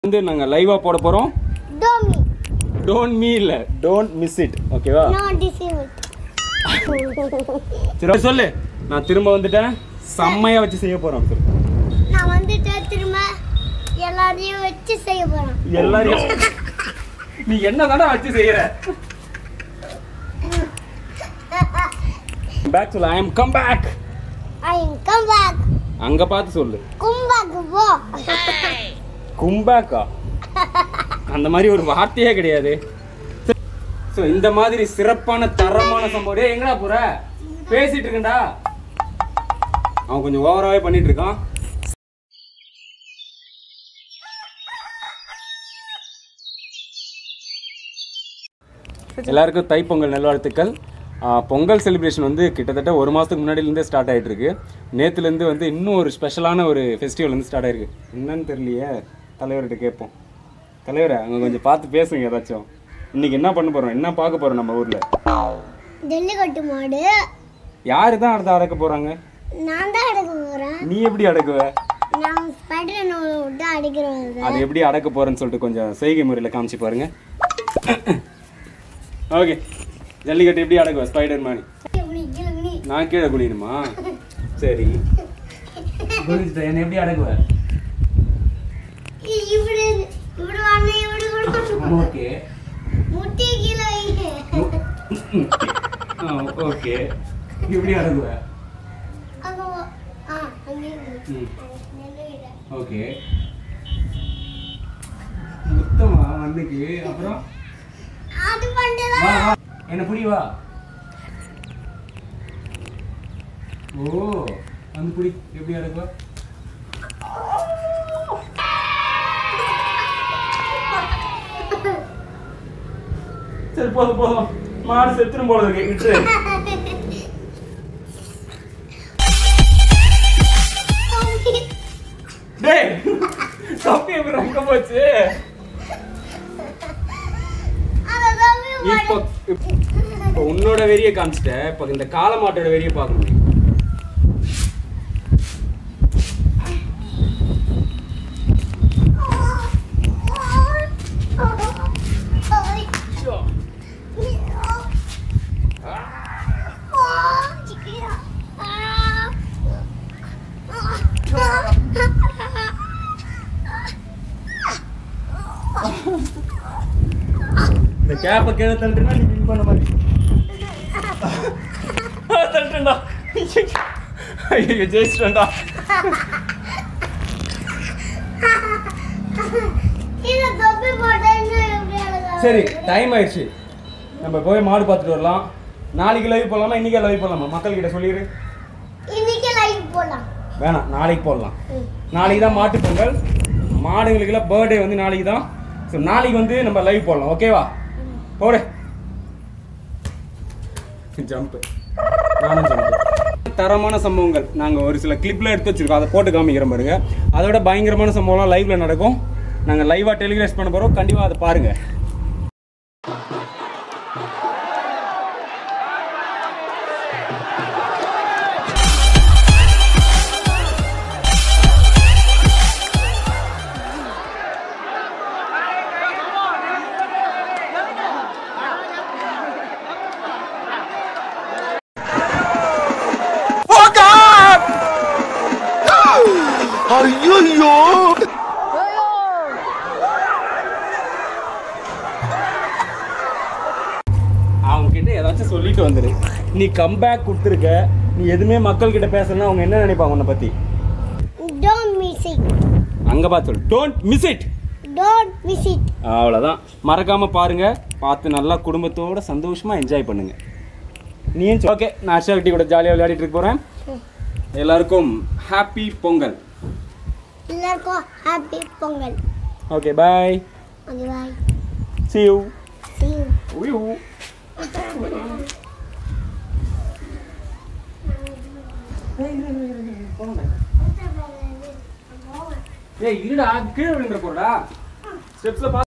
வந்து நாங்க லைவா போட போறோம் டோமி டோன்ட் மீ இல்ல டோன்ட் மிஸ் இட் ஓகேவா நாட் டிசேபிள் சரி சொல்லு நான் திரும்ப வந்துட்டேன் செம்மையா வச்சு செய்ய போறோம் சரி நான் வந்துட்டு திரும்ப எல்லாரையும் வச்சு செய்ய போறேன் எல்லாரையும் நீ என்ன தானே வச்சு செய்யற பேக் சொல்லு I am come back I come back அங்க பார்த்து சொல்லு கம் பேக் போ கும்பேக்கா அந்த மாதிரி ஒரு வார்த்தையே கிடையாது ஸோ இந்த மாதிரி சிறப்பான தரமான சம்பவம் டேய் எங்கடா போற பேசிட்டு இருக்கேன்டா அவன் கொஞ்சம் ஓவராகவே பண்ணிட்டு இருக்கான் எல்லாருக்கும் தைப்பொங்கல் நல்வாழ்த்துக்கள் ஆ, பொங்கல் செலிப்ரேஷன் வந்து கிட்டத்தட்ட ஒரு மாதத்துக்கு முன்னாடிலேருந்தே ஸ்டார்ட் ஆகிட்டு இருக்கு நேற்றுலேருந்து வந்து இன்னும் ஒரு ஸ்பெஷலான ஒரு ஃபெஸ்டிவல் வந்து ஸ்டார்ட் ஆயிருக்கு என்னன்னு தெரியலையே தலைவர்கிட்ட கேட்போம் தலைவரை அங்கே கொஞ்சம் பார்த்து பேசுங்க ஏதாச்சும் இன்னைக்கு என்ன பண்ண போகிறோம் என்ன பார்க்க போகிறோம் நம்ம ஊரில் ஜல்லிக்கட்டு மாடு யாரு தான் அடுத்து அடக்க போகிறாங்க நான் தான் அடக்க போறேன் நீ எப்படி அடக்குவ நான் ஸ்பைடர் நூல் விட்டு அடிக்கிறேன் அது எப்படி அடக்க போகிறேன்னு சொல்லிட்டு கொஞ்சம் செய்கை முறையில் காமிச்சு பாருங்க ஓகே ஜல்லிக்கட்டு எப்படி அடக்குவ ஸ்பைடர் மாதிரி நான் கீழே குனியணுமா சரி குனிஞ்சிட்டேன் என்ன எப்படி அடக்குவ இப்படி இப்படி வாங்க இப்படி கொடுக்கணும் ஓகே முட்டி கீழே வைங்க ஓகே எப்படி அடக்குவ அங்க போ. ஆ அங்கே இருக்கு. ம் நெல்லுகிட்ட. ஓகே முத்தமா வந்துக்கு அப்புறம் அது பண்ணிட்டு வா வா என்ன புடி வா ஓ வந்து புடி எப்படி அடக்குவ சரி போதும் போதும் மாடு செத்துரும் போல இருக்கு விட்டுரு டேய் தப்பி எப்படி அங்க போச்சு இப்போ இப்போ உன்னோட வெறிய காமிச்சிட்ட இப்போ இந்த காளை மாட்டோட வெறிய பார்க்கணும் இந்த கேப்பை கீழே தள்ளுனா நீ வின் பண்ண மாதிரி தள்ளுட்டா ஐயோ ஜெயிச்சிட்டா சரி டைம் ஆயிடுச்சு நம்ம போய் மாடு பார்த்துட்டு வரலாம் நாளைக்கு லைவ் போடலாமா இன்னைக்கே லைவ் போடலாமா மக்கள் கிட்ட சொல்லிடு இன்னைக்கு லைவ் போலாம் வேணாம் நாளைக்கு போடலாம் நாளைக்கு தான் மாட்டு பொங்கல் மாடுங்களுக்குலாம் பர்த்டே வந்து நாளைக்கு தான் ஸோ நாளைக்கு வந்து நம்ம லைவ் போடலாம் ஓகேவா போடு ஜம்ப் நானும் ஜம்ப் தரமான சம்பவங்கள் நாங்கள் ஒரு சில கிளிப்ல எடுத்து வச்சிருக்கோம் அதை போட்டு காமிக்கிறோம் பாருங்க அதோட பயங்கரமான சம்பவம்லாம் லைவ்ல நடக்கும் நாங்கள் லைவாக டெலிகாஸ்ட் பண்ண போகிறோம் கண்டிப்பாக அதை பாருங்க ஐயோ அவங்க கிட்ட ஏதாச்சும் சொல்லிட்டு வந்துரு நீ கம்பேக் கொடுத்துருக்க நீ எதுவுமே மக்கள் கிட்ட பேசலன்னா அவங்க என்ன நினைப்பாங்க உன்னை பத்தி டோன்ட் மிஸ் இட் அங்க பார்த்து சொல்லு don't miss it don't miss it அவ்வளோதான் மறக்காம பாருங்க பார்த்து நல்லா குடும்பத்தோட சந்தோஷமா என்ஜாய் பண்ணுங்க நீயும் ஓகே நான் அர்ஷா குட்டி கூட ஜாலியாக விளையாடிட்டு இருக்க போறேன் எல்லாருக்கும் ஹாப்பி பொங்கல் எல்லாருக்கும் ஹாப்பி பொங்கல் ஓகே பாய் அது பாய் see you see you Uyu. ஏய் இருடா கீழே விழுந்துற போறடா ஸ்டெப்ஸ்ல